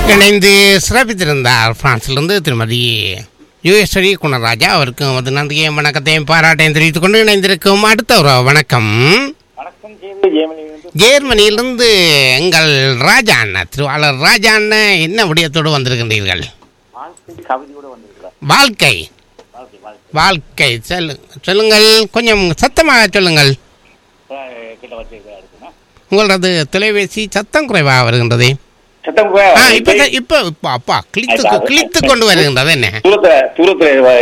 இணைந்து சிறப்பித்திருந்தார் பிரான்சிலிருந்து திருமதி யுகேஸ்வரி குணராஜா அவருக்கும் வந்து நன்றியையும் வணக்கத்தையும் பாராட்டையும் தெரிவித்துக் கொண்டு இணைந்திருக்கும் அடுத்த ஒரு வணக்கம் வணக்கம் கேள்வி ஜெயமணி ஜேர்மனியிலிருந்து எங்கள் ராஜா அண்ணா திருவாளர் ராஜா அண்ணன் என்ன விடயத்தோடு வந்திருக்கின்றீர்கள் வாழ்க்கை கவிதையோட வந்திருக்கிறார் வாழ்க்கை வாழ்க்கை வாழ்க்கை வாழ்க்கை சொல்லு சொல்லுங்கள் கொஞ்சம் சத்தமாக சொல்லுங்கள் கிட்ட வச்சிருக்கிறார் இருக்குன்னா உங்களது தொலைபேசி சத்தம் குறைவாக வருகின்றது சத்தம் ஆ இப்போ இப்போ இப்போ அப்பா கிழித்து கிழித்து கொண்டு வருகின்றது என்ன தூரத்துல தூரத்துல